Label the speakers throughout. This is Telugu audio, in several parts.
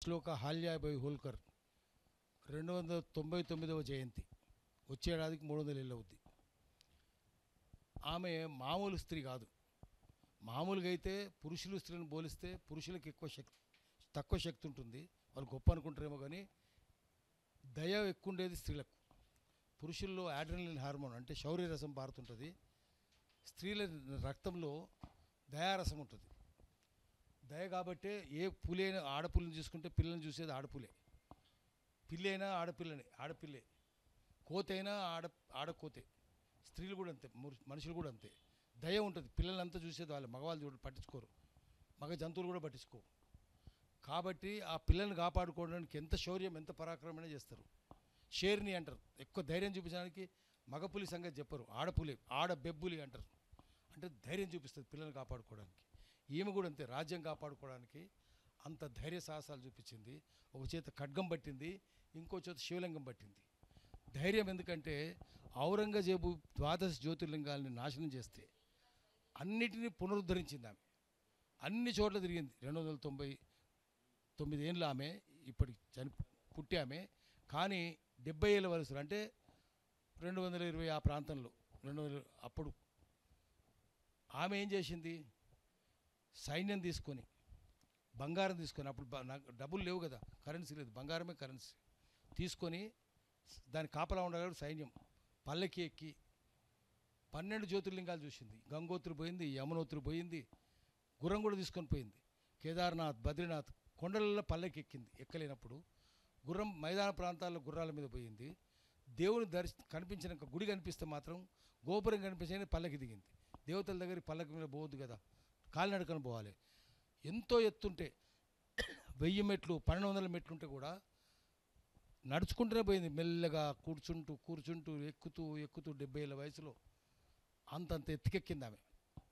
Speaker 1: శ్లోక హాల్యాబాయి హోల్కర్ రెండు వందల తొంభై తొమ్మిదవ జయంతి వచ్చే ఏడాదికి మూడు వందల ఏళ్ళు అవుద్ది ఆమె మామూలు స్త్రీ కాదు మామూలుగా అయితే పురుషులు స్త్రీలను పోలిస్తే పురుషులకు ఎక్కువ శక్తి తక్కువ శక్తి ఉంటుంది వాళ్ళు గొప్ప అనుకుంటారేమో కానీ దయ ఎక్కువ ఉండేది స్త్రీలకు పురుషుల్లో యాడ్రినలిన్ హార్మోన్ అంటే శౌర్య రసం పారుతుంటుంది స్త్రీల రక్తంలో దయారసం ఉంటుంది దయ కాబట్టే ఏ పులి అయినా ఆడపుల్ని చూసుకుంటే పిల్లల్ని చూసేది ఆడపులే పిల్లి అయినా ఆడపిల్లని ఆడపిల్లే కోతైనా ఆడ ఆడకోతే స్త్రీలు కూడా అంతే మురు- మనుషులు కూడా అంతే దయ ఉంటుంది పిల్లలంతా చూసేది వాళ్ళు మగవాళ్ళు చూడ పట్టించుకోరు మగ జంతువులు కూడా పట్టించుకోవు కాబట్టి ఆ పిల్లల్ని కాపాడుకోవడానికి ఎంత శౌర్యం ఎంత పరాక్రమణ చేస్తారు షేర్ని అంటారు ఎక్కువ ధైర్యం చూపించడానికి మగపులి సంగతి చెప్పరు ఆడపులి ఆడ బెబ్బులి అంటారు అంటే ధైర్యం చూపిస్తుంది పిల్లల్ని కాపాడుకోవడానికి ఈమె కూడా అంతే రాజ్యం కాపాడుకోవడానికి అంత ధైర్య సాహసాలు చూపించింది ఒక చేత ఖడ్గం పట్టింది ఇంకో చేత శివలింగం పట్టింది ధైర్యం ఎందుకంటే ఔరంగజేబు ద్వాదశ జ్యోతిర్లింగాల్ని నాశనం చేస్తే అన్నిటినీ పునరుద్ధరించింది ఆమె అన్ని చోట్ల తిరిగింది రెండు వందల తొంభై తొమ్మిది ఏళ్ళు ఆమె ఇప్పటికి చని పుట్టి ఆమె కానీ డెబ్బై ఏళ్ళ వయసులో అంటే రెండు వందల ఇరవై ఆ ప్రాంతంలో రెండు వందల అప్పుడు ఆమె ఏం చేసింది సైన్యం తీసుకొని బంగారం తీసుకొని అప్పుడు బ- నాకు డబ్బులు లేవు కదా కరెన్సీ లేదు బంగారమే కరెన్సీ తీసుకొని దాని కాపలా ఉండగలడు సైన్యం పల్లకి ఎక్కి పన్నెండు జ్యోతిర్లింగాలు చూసింది గంగోత్రి పోయింది యమునోత్రి పోయింది గుర్రం కూడా తీసుకొని పోయింది కేదార్నాథ్ బద్రీనాథ్ కొండలలో పల్లకి ఎక్కింది ఎక్కలేనప్పుడు గుర్రం మైదాన ప్రాంతాల్లో గుర్రాల మీద పోయింది దేవుని దర్శ కనిపించిన గుడి కనిపిస్తే మాత్రం గోపురం కనిపించని పల్లకి దిగింది దేవతల దగ్గరికి పల్లకి మీద పోవద్దు కదా కాలినడకన పోవాలి ఎంతో ఎత్తుంటే వెయ్యి మెట్లు పన్నెండు వందల మెట్లు ఉంటే కూడా నడుచుకుంటూనే పోయింది మెల్లగా కూర్చుంటూ కూర్చుంటూ ఎక్కుతూ ఎక్కుతూ డెబ్బై ఏళ్ళ వయసులో అంతంత ఎత్తుకెక్కింది ఆమె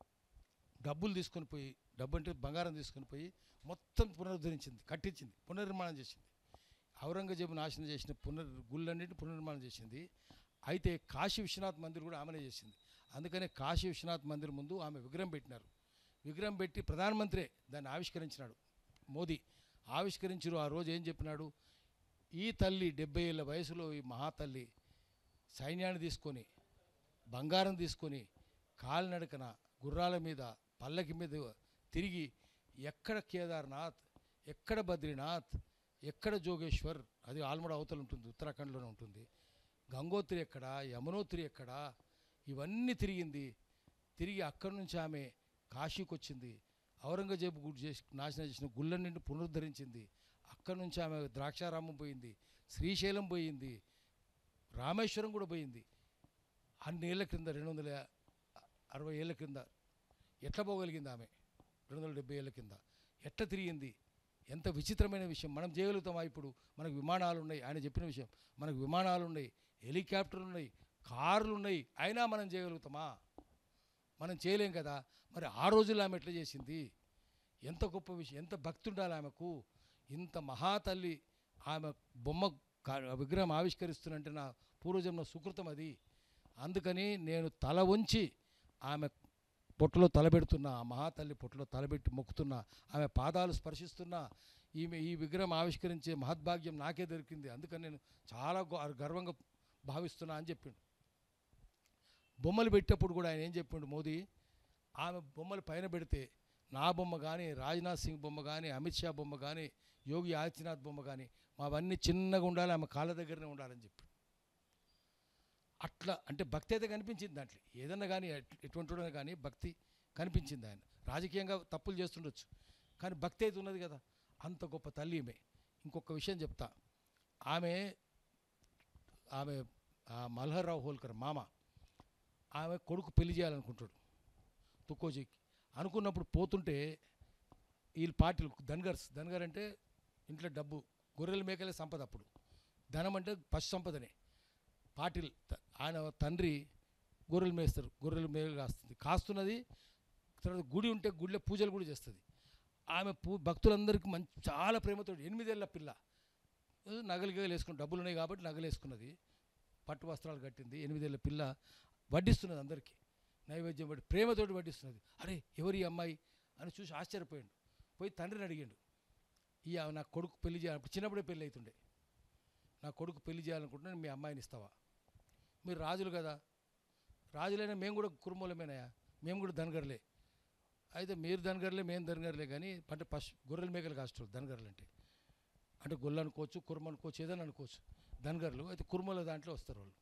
Speaker 1: డబ్బులు తీసుకొని పోయి డబ్బు అంటే బంగారం తీసుకొని పోయి మొత్తం పునరుద్ధరించింది కట్టించింది పునర్నిర్మాణం చేసింది ఔరంగజేబు నాశనం చేసిన పునర్ గుళ్ళన్నింటిని పునర్నిర్మాణం చేసింది అయితే కాశీ విశ్వనాథ్ మందిర్ కూడా ఆమెనే చేసింది అందుకనే కాశీ విశ్వనాథ్ మందిర్ ముందు ఆమె విగ్రహం పెట్టినారు విగ్రహం పెట్టి ప్రధానమంత్రే దాన్ని ఆవిష్కరించినాడు మోదీ ఆవిష్కరించారు ఆ రోజు ఏం చెప్పినాడు ఈ తల్లి డెబ్బై ఏళ్ళ వయసులో ఈ మహాతల్లి సైన్యాన్ని తీసుకొని బంగారం తీసుకొని కాలినడకన గుర్రాల మీద పల్లకి మీద తిరిగి ఎక్కడ కేదార్నాథ్ ఎక్కడ బద్రీనాథ్ ఎక్కడ జోగేశ్వర్ అది ఆల్మడ అవతల ఉంటుంది ఉత్తరాఖండ్లోనే ఉంటుంది గంగోత్రి ఎక్కడ యమునోత్రి ఎక్కడ ఇవన్నీ తిరిగింది తిరిగి అక్కడి నుంచి ఆమె కాశీకి వచ్చింది ఔరంగజేబు గుడి చేసి నాశనం చేసిన గుళ్ళన్నింటిని పునరుద్ధరించింది అక్కడి నుంచి ఆమె ద్రాక్షారామం పోయింది శ్రీశైలం పోయింది రామేశ్వరం కూడా పోయింది అన్ని ఏళ్ళ క్రింద రెండు వందల అరవై ఏళ్ళ క్రింద ఎట్లా పోగలిగింది ఆమె రెండు వందల డెబ్బై ఏళ్ళ కింద ఎట్లా తిరిగింది ఎంత విచిత్రమైన విషయం మనం చేయగలుగుతామా ఇప్పుడు మనకు విమానాలు ఉన్నాయి ఆయన చెప్పిన విషయం మనకు విమానాలు ఉన్నాయి హెలికాప్టర్లు ఉన్నాయి కార్లు ఉన్నాయి అయినా మనం చేయగలుగుతామా మనం చేయలేం కదా మరి ఆ రోజుల్లో ఆమె ఎట్లా చేసింది ఎంత గొప్ప విషయం ఎంత భక్తి ఉండాలి ఆమెకు ఇంత మహాతల్లి ఆమె బొమ్మ కా- విగ్రహం ఆవిష్కరిస్తున్నంటే నా పూర్వజన్మ సుకృతం అది అందుకని నేను తల వంచి ఆమె పొట్టులో తలబెడుతున్నా ఆ మహాతల్లి పొట్టులో తలబెట్టి మొక్కుతున్నా ఆమె పాదాలు స్పర్శిస్తున్నా ఈమె ఈ విగ్రహం ఆవిష్కరించే మహద్భాగ్యం నాకే దొరికింది అందుకని నేను చాలా గొ- గర్వంగా భావిస్తున్నా అని చెప్పిండు బొమ్మలు పెట్టేప్పుడు కూడా ఆయన ఏం చెప్పిండు మోదీ ఆమె బొమ్మలు పైన పెడితే నా బొమ్మ కానీ రాజ్నాథ్ సింగ్ బొమ్మ కానీ అమిత్ షా బొమ్మ కానీ యోగి ఆదిత్యనాథ్ బొమ్మ కానీ మావన్నీ చిన్నగా ఉండాలి ఆమె కాళ్ళ దగ్గరనే ఉండాలని చెప్పి అట్లా అంటే భక్తి అయితే కనిపించింది దాంట్లో ఏదన్నా కానీ ఎట్- ఎటువంటి వాడైనా కానీ భక్తి కనిపించింది ఆయన రాజకీయంగా తప్పులు చేస్తుండొచ్చు కానీ భక్తి అయితే ఉన్నది కదా అంత గొప్ప తల్లి ఈమె ఇంకొక విషయం చెప్తా ఆమె ఆమె ఆ మల్హర్రావు హోల్కర్ మామ ఆమె కొడుకు పెళ్లి చేయాలనుకుంటాడు తుక్కోజీకి అనుకున్నప్పుడు పోతుంటే వీళ్ళు పార్టీలు ధన్గర్స్ ధన్గర్ అంటే ఇంట్లో డబ్బు గొర్రెల మేకలే సంపద అప్పుడు ధనం అంటే పశు సంపదనే పాటిల్ త- ఆయన తండ్రి గొర్రెలు మేస్తారు గొర్రెలు మేలు కాస్తుంది కాస్తున్నది తర్వాత గుడి ఉంటే గుడిలో పూజలు కూడా చేస్తుంది ఆమె పూ భక్తులందరికీ మంచి చాలా ప్రేమతో ఎనిమిదేళ్ల పిల్ల ఏ, నగలు గగలు వేసుకుని డబ్బులు ఉన్నాయి కాబట్టి నగలు వేసుకున్నది పట్టు వస్త్రాలు కట్టింది ఎనిమిదేళ్ల పిల్ల వడ్డిస్తున్నది అందరికీ నైవేద్యం పడి ప్రేమతోటి వడ్డిస్తున్నది అరే ఎవరి అమ్మాయి అని చూసి ఆశ్చర్యపోయాడు పోయి తండ్రిని అడిగాడు ఈ నా కొడుకు పెళ్లి చేయాలి అప్పుడు చిన్నప్పుడే పెళ్ళి అవుతుండే నా కొడుకు పెళ్లి చేయాలనుకుంటున్నాను మీ అమ్మాయిని ఇస్తావా మీరు రాజులు కదా రాజులైనా మేము కూడా కుటుంబంలోమేనాయా మేము కూడా ధనగర్లే అయితే మీరు ధనగర్లే మేము ధనగర్లే కానీ అంటే పశు గొర్రెల మేకలు కాస్తారు ధనగర్లు అంటే అంటే గొల్ల అనుకోవచ్చు కుర్మ అనుకోవచ్చు ఏదైనా అనుకోవచ్చు ధనగర్లు అయితే కుర్మల దాంట్లో వస్తారు వాళ్ళు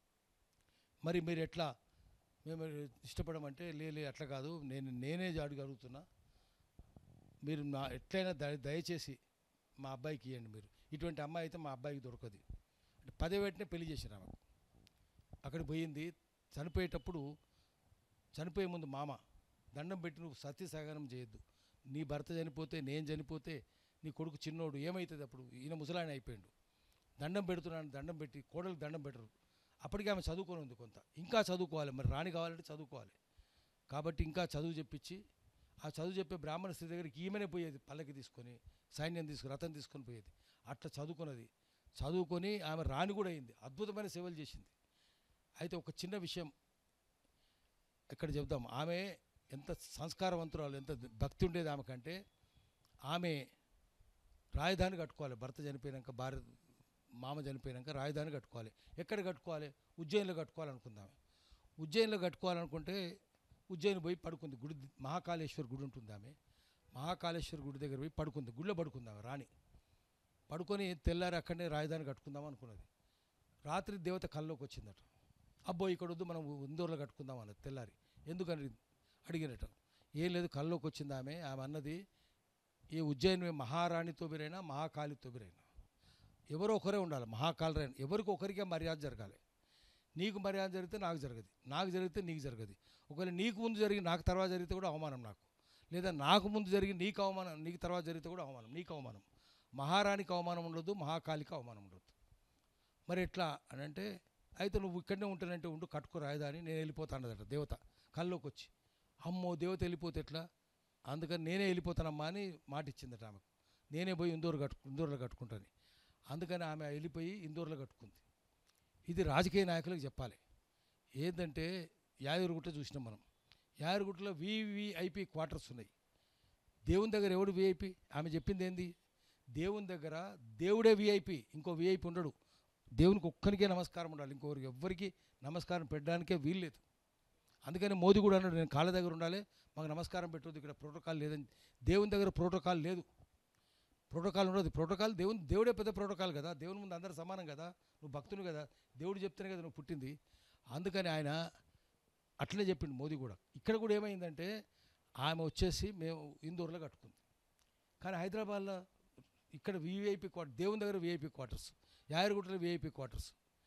Speaker 1: మరి మీరు ఎట్లా మేము ఇష్టపడమంటే లే లే అట్లా కాదు నేను నేనే అడుగు అడుగుతున్నా మీరు నా ఎట్లయినా దయ దయచేసి మా అబ్బాయికి ఇవ్వండి మీరు ఇటువంటి అమ్మాయి అయితే మా అబ్బాయికి దొరకదు అంటే పదే వెంటనే పెళ్లి చేశారు ఆమె అక్కడికి పోయింది చనిపోయేటప్పుడు చనిపోయే ముందు మామ దండం పెట్టి నువ్వు సత్య సహగనం చేయొద్దు నీ భర్త చనిపోతే నేను చనిపోతే నీ కొడుకు చిన్నోడు ఏమవుతుంది అప్పుడు ఈయన ముసలాయన అయిపోయాడు దండం పెడుతున్నాను దండం పెట్టి కోడలకు దండం పెట్టరు అప్పటికి ఆమె చదువుకొని ఉంది కొంత ఇంకా చదువుకోవాలి మరి రాణి కావాలంటే చదువుకోవాలి కాబట్టి ఇంకా చదువు చెప్పించి ఆ చదువు చెప్పే బ్రాహ్మణ స్త్రీ దగ్గరికి ఈమెనే పోయేది పల్లకి తీసుకొని సైన్యం తీసుకుని రథం తీసుకొని పోయేది అట్లా చదువుకున్నది చదువుకొని ఆమె రాణి కూడా అయింది అద్భుతమైన సేవలు చేసింది అయితే ఒక చిన్న విషయం ఇక్కడ చెప్దాం ఆమె ఎంత సంస్కారవంతురాలు ఎంత భక్తి ఉండేది ఆమెకంటే ఆమె రాజధాని కట్టుకోవాలి భర్త చనిపోయినాక భార్య మామ చనిపోయినాక రాజధాని కట్టుకోవాలి ఎక్కడ కట్టుకోవాలి ఉజ్జయిన్లో కట్టుకోవాలనుకుందాం ఉజ్జయిన్లో కట్టుకోవాలనుకుంటే ఉజ్జయిని పోయి పడుకుంది గుడి మహాకాళేశ్వర గుడి ఉంటుంది ఆమె మహాకాళేశ్వర గుడి దగ్గర పోయి పడుకుంది గుడిలో పడుకుందాం రాణి పడుకొని తెల్లారి అక్కడనే రాజధాని కట్టుకుందాం అనుకున్నది రాత్రి దేవత కల్లోకి వచ్చిందట అబ్బో ఇక్కడ వద్దు మనం ఇందూరులో కట్టుకుందాం అన్నది తెల్లారి ఎందుకని అడిగినట్టు ఏం లేదు కల్లోకి వచ్చింది ఆమె ఆమె అన్నది ఈ ఉజ్జయిని మహారాణితో బిరైనా మహాకాళితో బిరైనా ఎవరో ఒకరే ఉండాలి మహాకాలరైన ఎవరికి ఒకరికే మర్యాద జరగాలి నీకు మర్యాద జరిగితే నాకు జరగదు నాకు జరిగితే నీకు జరగదు ఒకవేళ నీకు ముందు జరిగి నాకు తర్వాత జరిగితే కూడా అవమానం నాకు లేదా నాకు ముందు జరిగి నీకు అవమానం నీకు తర్వాత జరిగితే కూడా అవమానం నీకు అవమానం మహారాణికి అవమానం ఉండదు మహాకాళికి అవమానం ఉండదు మరి ఎట్లా అని అంటే అయితే నువ్వు ఇక్కడనే ఉంటానంటే ఉండు కట్టుకు రాయదాని నేను వెళ్ళిపోతానదట దేవత కల్లోకి వచ్చి అమ్మో దేవత వెళ్ళిపోతే ఎట్లా అందుకని నేనే వెళ్ళిపోతానమ్మా అని మాట ఇచ్చిందట ఆమెకు నేనే పోయి ఇందూరు కట్టు ఇందూరులో కట్టుకుంటాను అందుకని ఆమె వెళ్ళిపోయి ఇందూరులో కట్టుకుంది ఇది రాజకీయ నాయకులకు చెప్పాలి ఏంటంటే యాదగిరిగుట్ట చూసినాం మనం యాదగిరిగుట్టలో వివిఐపి క్వార్టర్స్ ఉన్నాయి దేవుని దగ్గర ఎవడు విఐపి ఆమె చెప్పింది ఏంది దేవుని దగ్గర దేవుడే విఐపి ఇంకో విఐపి ఉండడు దేవునికి ఒక్కరికే నమస్కారం ఉండాలి ఇంకొకరికి ఎవ్వరికి నమస్కారం పెట్టడానికే వీల్లేదు అందుకని మోదీ కూడా అన్నాడు నేను కాళ్ళ దగ్గర ఉండాలి మాకు నమస్కారం పెట్టొద్దు ఇక్కడ ప్రోటోకాల్ లేదని దేవుని దగ్గర ప్రోటోకాల్ లేదు ప్రోటోకాల్ ఉండదు ప్రోటోకాల్ దేవుని దేవుడే పెద్ద ప్రోటోకాల్ కదా దేవుని ముందు అందరు సమానం కదా నువ్వు భక్తుని కదా దేవుడు చెప్తేనే కదా నువ్వు పుట్టింది అందుకని ఆయన అట్లనే చెప్పిండు మోదీ కూడా ఇక్కడ కూడా ఏమైందంటే ఆమె వచ్చేసి మేము ఇందూరులో కట్టుకుంది కానీ హైదరాబాద్లో ఇక్కడ విఐపి క్వార్టర్ దేవుని దగ్గర విఐపి క్వార్టర్స్ యాదగిరిగుట్టలో విఐపి క్వార్టర్స్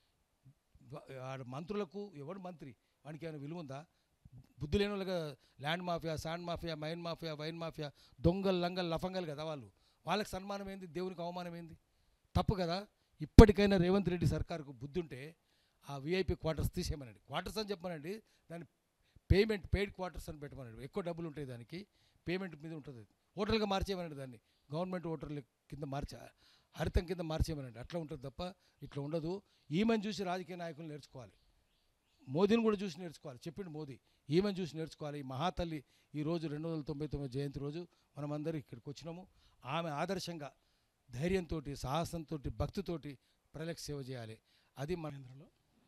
Speaker 1: వా- ఆడ మంత్రులకు ఎవడు మంత్రి వానికి ఏమైనా విలువ ఉందా బుద్ధి లేని వాళ్ళగా land mafia sand mafia mine mafia wine mafia దొంగలు లంగలు లఫంగలు కదా వాళ్ళు వాళ్ళకి సన్మానం ఏంది దేవునికి అవమానం ఏంది తప్పు కదా ఇప్పటికైనా రేవంత్ రెడ్డి సర్కారుకు బుద్ధి ఉంటే ఆ విఐపి క్వార్టర్స్ తీసేయమనండి క్వార్టర్స్ అని చెప్పమనండి దాని పేమెంట్ పెయిడ్ క్వార్టర్స్ అని పెట్టమనండి ఎక్కువ డబ్బులు ఉంటాయి దానికి పేమెంట్ మీద ఉంటుంది అది. హోటల్గా మార్చేయమనండి దాన్ని గవర్నమెంట్ హోటల్ కింద మార్చ హరితం కింద మార్చేయమనండి అట్లా ఉంటుంది తప్ప ఇట్లా ఉండదు ఈమెను చూసి రాజకీయ నాయకులు నేర్చుకోవాలి మోదీని కూడా చూసి నేర్చుకోవాలి చెప్పిండు మోదీ ఈమెను చూసి నేర్చుకోవాలి ఈ మహాతల్లి ఈ రోజు రెండు వందల తొంభై తొమ్మిది జయంతి రోజు మనమందరం ఇక్కడికి వచ్చినాము ఆమె ఆదర్శంగా ధైర్యంతో సాహసంతో భక్తితోటి ప్రజలకు సేవ చేయాలి అది మన
Speaker 2: మహేంద్రలో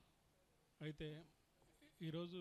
Speaker 2: అయితే ఈరోజు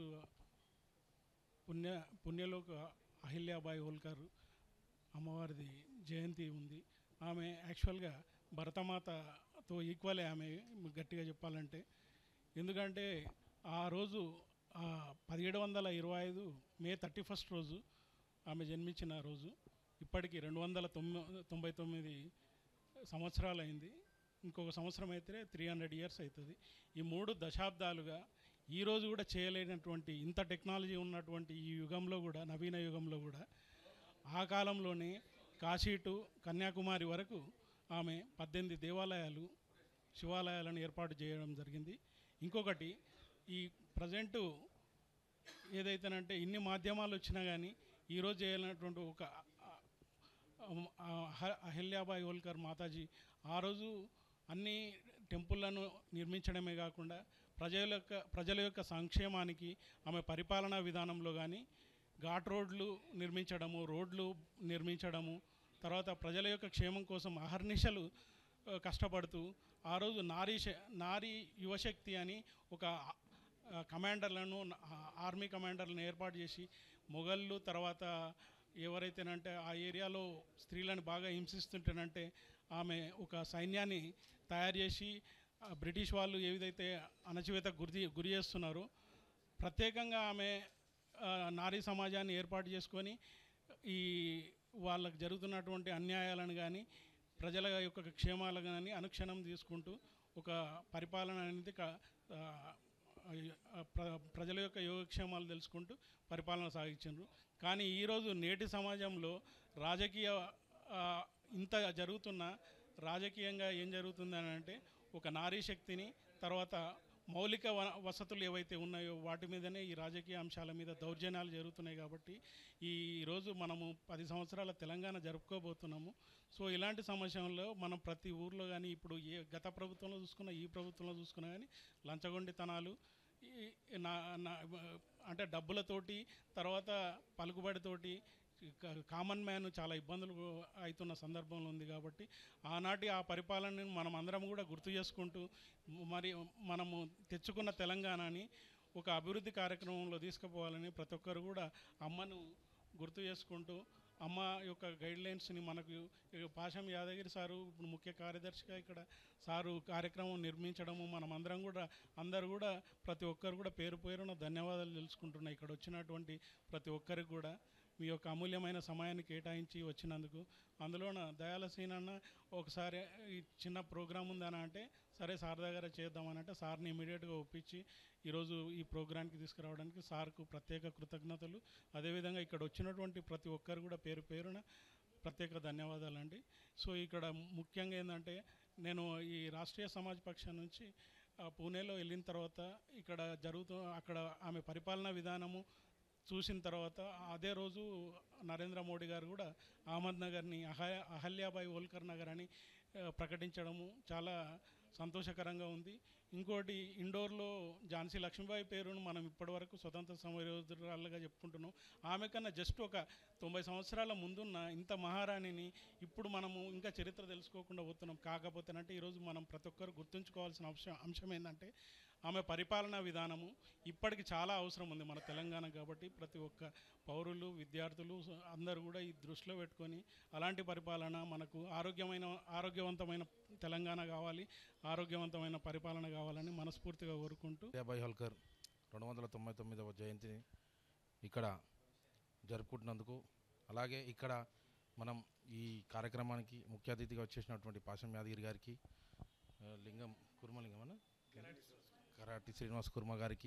Speaker 2: పుణ్య పుణ్యలోక అహిల్యాబాయి హోల్కర్ అమ్మవారిది జయంతి ఉంది ఆమె యాక్చువల్గా భరతమాతతో ఈక్వలే ఆమె గట్టిగా చెప్పాలంటే ఎందుకంటే ఆ రోజు పదిహేడు వందల ఇరవై ఐదు మే థర్టీ ఫస్ట్ రోజు ఆమె జన్మించిన రోజు ఇప్పటికి రెండు వందల తొమ్మిది తొంభై తొమ్మిది సంవత్సరాలు అయింది ఇంకొక సంవత్సరం అయితే త్రీ హండ్రెడ్ ఇయర్స్ అవుతుంది ఈ మూడు దశాబ్దాలుగా ఈ రోజు కూడా చేయలేనటువంటి ఇంత టెక్నాలజీ ఉన్నటువంటి ఈ యుగంలో కూడా నవీన యుగంలో కూడా ఆ కాలంలోనే కాశీ టు కన్యాకుమారి వరకు ఆమె పద్దెనిమిది దేవాలయాలు శివాలయాలను ఏర్పాటు చేయడం జరిగింది ఇంకొకటి ఈ ప్రజెంటు ఏదైతేనంటే ఇన్ని మాధ్యమాలు వచ్చినా కానీ ఈరోజు చేయాలన్నటువంటి ఒక ఆ- ఆ అహ- అహిల్యాబాయి హోల్కర్ మాతాజీ ఆ రోజు అన్ని టెంపుల్లను నిర్మించడమే కాకుండా ప్రజల యొక్క ప్రజల యొక్క సంక్షేమానికి ఆమె పరిపాలనా విధానంలో కానీ ఘాట్ రోడ్లు నిర్మించడము రోడ్లు నిర్మించడము తర్వాత ప్రజల యొక్క క్షేమం కోసం అహర్నిశలు ఆ, కష్టపడుతూ ఆ రోజు నారీ శ- నారీ యువశక్తి అని ఒక ఆ, కమాండర్లను ఆ, ఆర్మీ కమాండర్లను ఏర్పాటు చేసి మొఘళ్ళు తర్వాత ఎవరైతేనంటే ఆ ఏరియాలో స్త్రీలను బాగా హింసిస్తుంటేనంటే ఆమె ఒక సైన్యాన్ని తయారు చేసి ఆ, బ్రిటిష్ వాళ్ళు ఏ విధైతే అణచివేత గురి గురి చేస్తున్నారో ప్రత్యేకంగా ఆమె ఆ, నారీ సమాజాన్ని ఏర్పాటు చేసుకొని ఈ వాళ్ళకు జరుగుతున్నటువంటి అన్యాయాలను కానీ ప్రజల యొక్క క్షేమాలను కానీ అనుక్షణం తీసుకుంటూ ఒక పరిపాలన అనేది క- ఆ, ఆ, ప్ర- ప్రజల యొక్క యోగక్షేమాలు తెలుసుకుంటూ పరిపాలన సాగించారు కానీ ఈరోజు నేటి సమాజంలో రాజకీయ ఆ, ఇంత జరుగుతున్న రాజకీయంగా ఏం జరుగుతుంది అని అంటే ఒక నారీ శక్తిని తర్వాత మౌలిక వ- వసతులు ఏవైతే ఉన్నాయో వాటి మీదనే ఈ రాజకీయ అంశాల మీద దౌర్జన్యాలు జరుగుతున్నాయి కాబట్టి ఈ రోజు మనము పది సంవత్సరాల తెలంగాణ జరుపుకోబోతున్నాము సో ఇలాంటి సమస్యల్లో మనం ప్రతి ఊర్లో కానీ ఇప్పుడు ఏ గత ప్రభుత్వంలో చూసుకున్నా ఈ ప్రభుత్వంలో చూసుకున్నా కానీ లంచగొండితనాలు ఈ- నా నా- అంటే డబ్బులతోటి తర్వాత పలుకుబడితోటి క- కామన్ మ్యాన్ చాలా ఇబ్బందులు అవుతున్న సందర్భంలో ఉంది కాబట్టి ఆనాటి ఆ పరిపాలనని మనం అందరం కూడా గుర్తు చేసుకుంటూ మరి మనము తెచ్చుకున్న తెలంగాణని ఒక అభివృద్ధి కార్యక్రమంలో తీసుకుపోవాలని ప్రతి ఒక్కరు కూడా అమ్మను గుర్తు చేసుకుంటూ అమ్మ యొక్క గైడ్ లైన్స్ని మనకు ఇక పాశం యాదగిరి సారు ఇప్పుడు ముఖ్య కార్యదర్శిగా ఇక్కడ సారు కార్యక్రమం నిర్మించడము మనం అందరం కూడా అందరు కూడా ప్రతి ఒక్కరు కూడా పేరు పేరున ధన్యవాదాలు తెలుసుకుంటున్నాయి ఇక్కడ వచ్చినటువంటి ప్రతి ఒక్కరికి కూడా మీ యొక్క అమూల్యమైన సమయాన్ని కేటాయించి వచ్చినందుకు అందులోన దయాలసీన్ అన్న ఒకసారి ఈ చిన్న ప్రోగ్రామ్ ఉందని అంటే సరే సార్ దగ్గర చేద్దామని అంటే సార్ని ఇమీడియట్గా ఒప్పించి ఈరోజు ఈ ప్రోగ్రాంకి తీసుకురావడానికి సార్కు ప్రత్యేక కృతజ్ఞతలు అదేవిధంగా ఇక్కడ వచ్చినటువంటి ప్రతి ఒక్కరు కూడా పేరు పేరున ప్రత్యేక ధన్యవాదాలండి సో ఇక్కడ ముఖ్యంగా ఏంటంటే నేను ఈ రాష్ట్రీయ సమాజ్ పక్షం నుంచి ఆ, పూణేలో వెళ్ళిన తర్వాత ఇక్కడ జరుగుతూ అక్కడ ఆమె పరిపాలనా విధానము చూసిన తర్వాత అదే రోజు నరేంద్ర మోడీ గారు కూడా అహ్మద్ నగర్ని అహ అహల్యాబాయి హోల్కర్ నగర్ అని ఆ, ప్రకటించడము చాలా సంతోషకరంగా ఉంది ఇంకోటి ఇండోర్లో ఝాన్సీ లక్ష్మీబాయి పేరును మనం ఇప్పటివరకు స్వతంత్ర సమరయోధురాలుగా చెప్పుకుంటున్నాం ఆమె కన్నా జస్ట్ ఒక తొంభై సంవత్సరాల ముందున్న ఇంత మహారాణిని ఇప్పుడు మనము ఇంకా చరిత్ర తెలుసుకోకుండా పోతున్నాం కాకపోతేనంటే ఈరోజు మనం ప్రతి ఒక్కరు గుర్తుంచుకోవాల్సిన అంశం అంశం ఏంటంటే ఆమె పరిపాలనా విధానము ఇప్పటికి చాలా అవసరం ఉంది మన తెలంగాణ కాబట్టి ప్రతి ఒక్క పౌరులు విద్యార్థులు స- అందరూ కూడా ఈ దృష్టిలో పెట్టుకొని అలాంటి పరిపాలన మనకు ఆరోగ్యమైన ఆరోగ్యవంతమైన తెలంగాణ కావాలి ఆరోగ్యవంతమైన పరిపాలన కావాలని మనస్ఫూర్తిగా కోరుకుంటూ
Speaker 3: అభయ్ హోల్కర్ రెండు వందల తొంభై తొమ్మిదవ జయంతిని ఇక్కడ జరుపుకుంటున్నందుకు అలాగే ఇక్కడ మనం ఈ కార్యక్రమానికి ముఖ్య అతిథిగా వచ్చేసినటువంటి పాశం యాదగిరి గారికి ఆ, లింగం కుర్మలింగం అన్న కరాటి శ్రీనివాస్ కుర్మ గారికి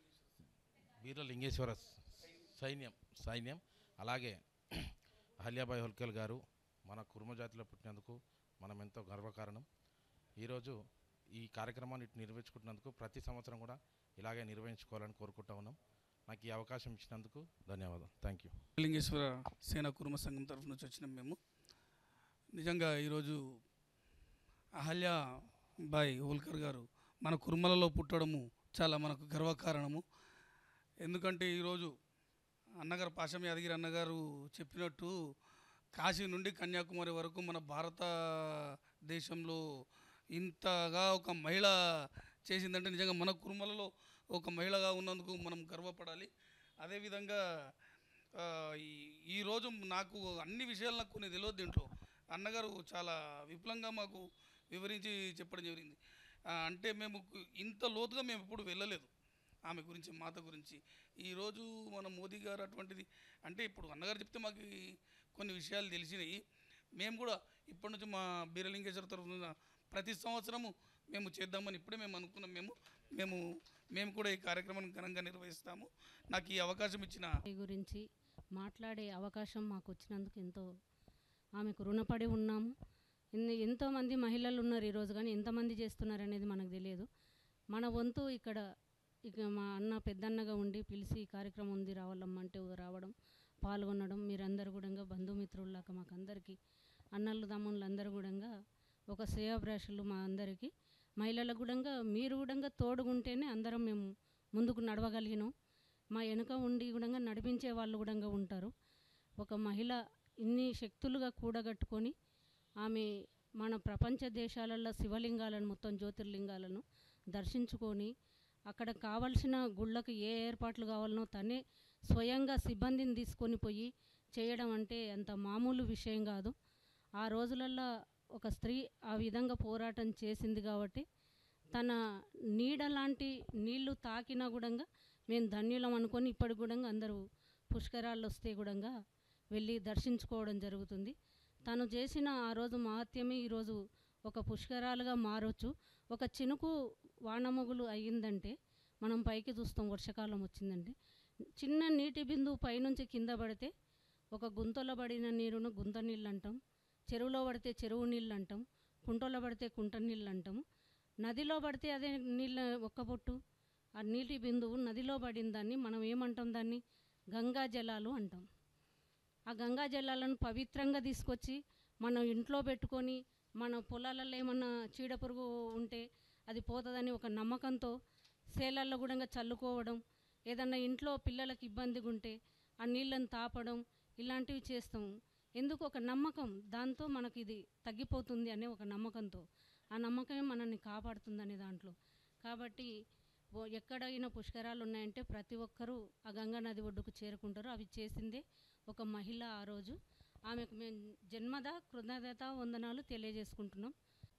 Speaker 3: వీర లింగేశ్వర సైన్యం సైన్యం అలాగే అహల్యాబాయి హోల్కర్ గారు మన కుర్మ జాతిలో పుట్టినందుకు మనం ఎంతో గర్వకారణం ఈరోజు ఈ కార్యక్రమాన్ని ఇటు నిర్వహించుకుంటున్నందుకు ప్రతి సంవత్సరం కూడా ఇలాగే నిర్వహించుకోవాలని కోరుకుంటా ఉన్నాం నాకు ఈ అవకాశం ఇచ్చినందుకు ధన్యవాదాలు థ్యాంక్ యూ
Speaker 4: లింగేశ్వర సేన కుర్మ సంఘం తరఫు నుంచి వచ్చినాం మేము నిజంగా ఈరోజు అహల్య బాయ్ హోల్కర్ గారు మన కుర్మలలో పుట్టడము చాలా మనకు గర్వకారణము ఎందుకంటే ఈరోజు అన్నగారు పాశం యాదగిరి అన్నగారు చెప్పినట్టు కాశీ నుండి కన్యాకుమారి వరకు మన భారతదేశంలో ఇంతగా ఒక మహిళ చేసిందంటే నిజంగా మన కుర్మలలో ఒక మహిళగా ఉన్నందుకు మనం గర్వపడాలి అదేవిధంగా ఆ, ఈ- ఈరోజు నాకు అన్ని విషయాలు నాకు కొన్ని తెలియదు దీంట్లో అన్నగారు చాలా విపులంగా మాకు వివరించి చెప్పడం జరిగింది ఆ, అంటే మేము కు- ఇంత లోతుగా మేము ఎప్పుడు వెళ్ళలేదు ఆమె గురించి మాత గురించి ఈరోజు మన మోదీ గారు అటువంటిది అంటే ఇప్పుడు అన్నగారు చెప్తే మాకు ఈ కొన్ని విషయాలు తెలిసినాయి మేము కూడా ఇప్పటి నుంచి మా బీరలింగేశ్వర తరఫున ప్రతి సంవత్సరము మేము చేద్దామని ఇప్పుడే మేము అనుకున్నాం మేము మేము మేము కూడా ఈ కార్యక్రమాన్ని ఘనంగా నిర్వహిస్తాము నాకు ఈ అవకాశం ఇచ్చిన
Speaker 5: ఈ గురించి మాట్లాడే అవకాశం మాకు వచ్చినందుకు ఎంతో ఆమెకు రుణపడి ఉన్నాము ఎన్ని ఎంతోమంది మహిళలు ఉన్నారు ఈరోజు కానీ ఎంతమంది చేస్తున్నారు అనేది మనకు తెలియదు మన వంతు ఇక్కడ ఇక మా అన్న పెద్దన్నగా ఉండి పిలిచి ఈ కార్యక్రమం ఉంది రావాలమ్మంటే రావడం పాల్గొనడం మీరందరూ కూడా బంధుమిత్రుల్లాగా మాకు అందరికీ అన్నలు తమ్ముళ్ళు అందరూ కూడా ఒక శ్రేయాభిలాషులు మా అందరికీ మహిళలకు కూడా మీరు కూడా తోడుగుంటేనే అందరం మేము ముందుకు నడవగలిగినాం మా వెనుక ఉండి కూడా నడిపించే వాళ్ళు కూడా ఉంటారు ఒక మహిళ ఇన్ని శక్తులుగా కూడగట్టుకొని ఆమె మన ప్రపంచ దేశాలలో శివలింగాలను మొత్తం జ్యోతిర్లింగాలను దర్శించుకొని అక్కడ కావలసిన గుళ్ళకు ఏ ఏర్పాట్లు కావాలనో తనే స్వయంగా సిబ్బందిని తీసుకొని పోయి చేయడం అంటే అంత మామూలు విషయం కాదు ఆ రోజులల్లో ఒక స్త్రీ ఆ విధంగా పోరాటం చేసింది కాబట్టి తన నీడ లాంటి నీళ్లు తాకినా కూడా మేము ధన్యులం అనుకొని ఇప్పటికి కూడా అందరూ పుష్కరాలు వస్తే కూడా వెళ్ళి దర్శించుకోవడం జరుగుతుంది తను చేసిన ఆ రోజు మహత్యమే ఈరోజు ఒక పుష్కరాలుగా మారొచ్చు ఒక చినుకు వానమొగులు అయ్యిందంటే మనం పైకి చూస్తాం వర్షాకాలం వచ్చిందంటే చిన్న నీటి బిందువు పైనుంచి కింద పడితే ఒక గుంతలో పడిన నీరును గుంత నీళ్ళు అంటాం చెరువులో పడితే చెరువు నీళ్ళు అంటాం కుంటలో పడితే కుంట నీళ్ళు అంటాము నదిలో పడితే అదే నీళ్ళ ఒక్క పొట్టు ఆ నీటి బిందువు నదిలో పడిన దాన్ని మనం ఏమంటాం దాన్ని గంగా జలాలు అంటాం ఆ గంగా జలాలను పవిత్రంగా తీసుకొచ్చి మనం ఇంట్లో పెట్టుకొని మన పొలాలలో ఏమన్నా చీడపురుగు ఉంటే అది పోతుందని ఒక నమ్మకంతో సేలల్లో కూడా చల్లుకోవడం ఏదన్నా ఇంట్లో పిల్లలకు ఇబ్బందిగా ఉంటే ఆ నీళ్ళని తాపడం ఇలాంటివి చేస్తాం ఎందుకు ఒక నమ్మకం దాంతో మనకి ఇది తగ్గిపోతుంది అనే ఒక నమ్మకంతో ఆ నమ్మకమే మనల్ని కాపాడుతుంది అనే దాంట్లో కాబట్టి ఓ ఎక్కడైనా పుష్కరాలు ఉన్నాయంటే ప్రతి ఒక్కరూ ఆ గంగా నది ఒడ్డుకు చేరుకుంటారు అవి చేసిందే ఒక మహిళ ఆ రోజు ఆమెకు మేము జన్మద కృతజ్ఞత వందనాలు తెలియజేసుకుంటున్నాం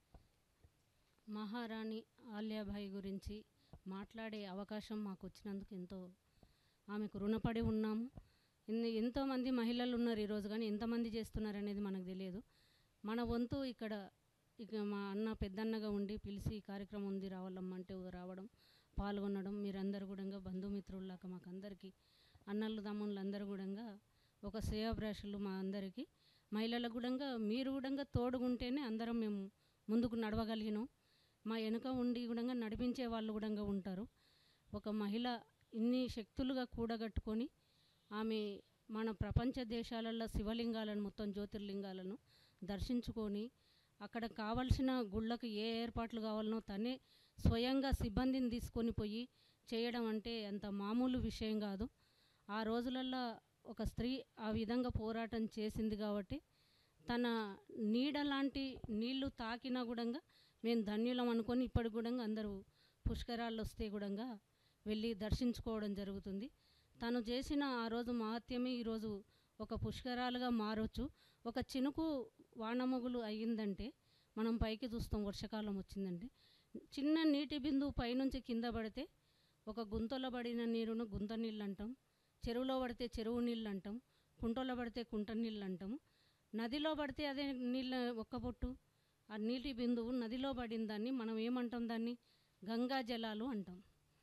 Speaker 5: మహారాణి ఆలియాబాయి గురించి మాట్లాడే అవకాశం మాకు వచ్చినందుకు ఎంతో ఆమెకు రుణపడి ఉన్నాము ఎన్ని ఎంతోమంది మహిళలు ఉన్నారు ఈరోజు కానీ ఎంతమంది చేస్తున్నారు అనేది మనకు తెలియదు మన వంతు ఇక్కడ ఇక మా అన్న పెద్దన్నగా ఉండి పిలిచి ఈ కార్యక్రమం ఉంది రావాలమ్మ అంటే రావడం పాల్గొనడం మీరందరూ కూడా బంధుమిత్రుల్లాగా మాకు అందరికీ అన్నలు తమ్ముళ్ళు అందరూ కూడా ఒక శ్రేయాభిలాషులు మా అందరికీ మహిళలకు కూడా మీరు కూడా తోడుగుంటేనే అందరం మేము ముందుకు నడవగలిగినాం మా వెనుక ఉండి కూడా నడిపించే వాళ్ళు కూడా ఉంటారు ఒక మహిళ ఇన్ని శక్తులుగా కూడగట్టుకొని ఆమె మన ప్రపంచ దేశాలలో శివలింగాలను మొత్తం జ్యోతిర్లింగాలను దర్శించుకొని అక్కడ కావలసిన గుళ్ళకు ఏ ఏర్పాట్లు కావాలనో తనే స్వయంగా సిబ్బందిని తీసుకొని పోయి చేయడం అంటే అంత మామూలు విషయం కాదు ఆ రోజులల్లో ఒక స్త్రీ ఆ విధంగా పోరాటం చేసింది కాబట్టి తన నీడ లాంటి నీళ్లు తాకినా కూడా మేము ధన్యులం అనుకొని ఇప్పటికి కూడా అందరూ పుష్కరాలు వస్తే కూడా వెళ్ళి దర్శించుకోవడం జరుగుతుంది తను చేసిన ఆ రోజు మహత్యమే ఈరోజు ఒక పుష్కరాలుగా మారొచ్చు ఒక చినుకు వానమొగులు అయ్యిందంటే మనం పైకి చూస్తాం వర్షాకాలం వచ్చిందంటే చిన్న నీటి బిందువు పైనుంచి కింద పడితే ఒక గుంతలో పడిన నీరును గుంత నీళ్ళు అంటాం చెరువులో పడితే చెరువు నీళ్ళు అంటాం కుంటలో పడితే కుంట నీళ్ళు అంటాము నదిలో పడితే అదే నీళ్ళ ఒక్క పొట్టు ఆ నీటి బిందువు నదిలో పడిన దాన్ని మనం ఏమంటాం దాన్ని గంగా జలాలు అంటాం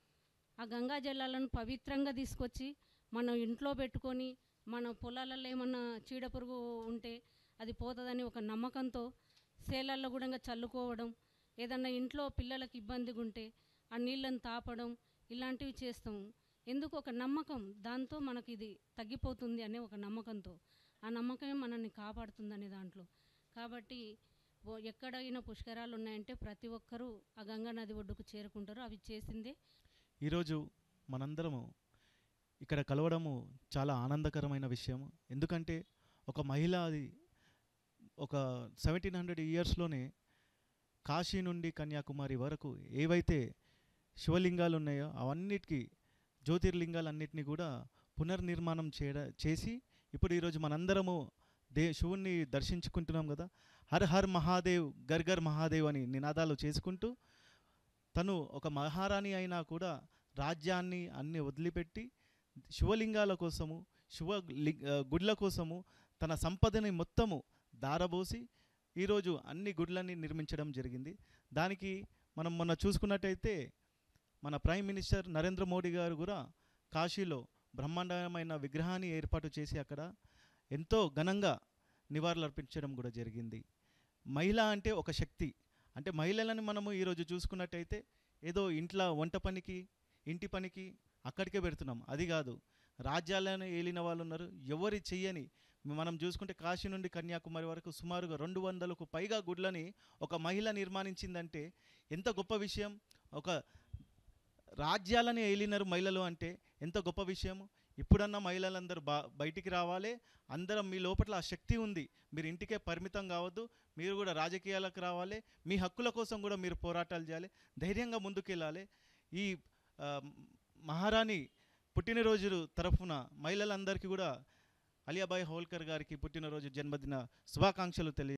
Speaker 5: ఆ గంగా జలాలను పవిత్రంగా తీసుకొచ్చి మనం ఇంట్లో పెట్టుకొని మన పొలాలలో ఏమన్నా చీడపురుగు ఉంటే అది పోతుందని ఒక నమ్మకంతో సేలల్లో కూడా చల్లుకోవడం ఏదన్నా ఇంట్లో పిల్లలకు ఇబ్బందిగా ఉంటే ఆ నీళ్ళని తాపడం ఇలాంటివి చేస్తాం ఎందుకు ఒక నమ్మకం దాంతో మనకి ఇది తగ్గిపోతుంది అనే ఒక నమ్మకంతో ఆ నమ్మకమే మనల్ని కాపాడుతుంది అనే దాంట్లో కాబట్టి ఓ ఎక్కడైనా పుష్కరాలు ఉన్నాయంటే ప్రతి ఒక్కరూ ఆ గంగా నది ఒడ్డుకు చేరుకుంటారు అవి చేసిందే
Speaker 6: ఈరోజు మనందరము ఇక్కడ కలవడము చాలా ఆనందకరమైన విషయం ఎందుకంటే ఒక మహిళ అది ఒక సెవెంటీన్ హండ్రెడ్ ఇయర్స్లోనే కాశీ నుండి కన్యాకుమారి వరకు ఏవైతే శివలింగాలు ఉన్నాయో అవన్నిటికీ జ్యోతిర్లింగాలన్నిటినీ కూడా పునర్నిర్మాణం చేయడ చేసి ఇప్పుడు ఈరోజు మనందరము దే శివుణ్ణి దర్శించుకుంటున్నాం కదా హర్ హర్ మహాదేవ్ గర్ గర్ మహాదేవ్ అని నినాదాలు చేసుకుంటూ తను ఒక మహారాణి అయినా కూడా రాజ్యాన్ని అన్ని వదిలిపెట్టి శివలింగాల కోసము శివ లి- ఆ, గుడ్ల కోసము తన సంపదని మొత్తము దారబోసి ఈరోజు అన్ని గుడ్లని నిర్మించడం జరిగింది దానికి మనం మొన్న చూసుకున్నట్టయితే మన ప్రైమ్ మినిస్టర్ నరేంద్ర మోడీ గారు కూడా కాశీలో బ్రహ్మాండమైన విగ్రహాన్ని ఏర్పాటు చేసి అక్కడ ఎంతో ఘనంగా నివాళులు అర్పించడం కూడా జరిగింది మహిళ అంటే ఒక శక్తి అంటే మహిళలను మనము ఈరోజు చూసుకున్నట్టయితే ఏదో ఇంట్లో వంట పనికి ఇంటి పనికి అక్కడికే పెడుతున్నాం అది కాదు రాజ్యాలను ఏలిన వాళ్ళు ఉన్నారు ఎవరి చెయ్యని మనం చూసుకుంటే కాశీ నుండి కన్యాకుమారి వరకు సుమారుగా రెండు వందలకు పైగా గుడ్లని ఒక మహిళ నిర్మాణించిందంటే ఎంత గొప్ప విషయం ఒక రాజ్యాలని ఏలినారు మహిళలు అంటే ఎంత గొప్ప విషయం ఇప్పుడన్నా మహిళలందరూ బా బయటికి రావాలి అందరం మీ లోపల ఆ శక్తి ఉంది మీరు ఇంటికే పరిమితం కావద్దు మీరు కూడా రాజకీయాలకు రావాలి మీ హక్కుల కోసం కూడా మీరు పోరాటాలు చేయాలి ధైర్యంగా ముందుకెళ్ళాలి ఈ ఆ, మహారాణి పుట్టినరోజు తరఫున మహిళలందరికీ కూడా అలియాబాయి హోల్కర్ గారికి పుట్టినరోజు జన్మదిన శుభాకాంక్షలు తెలియ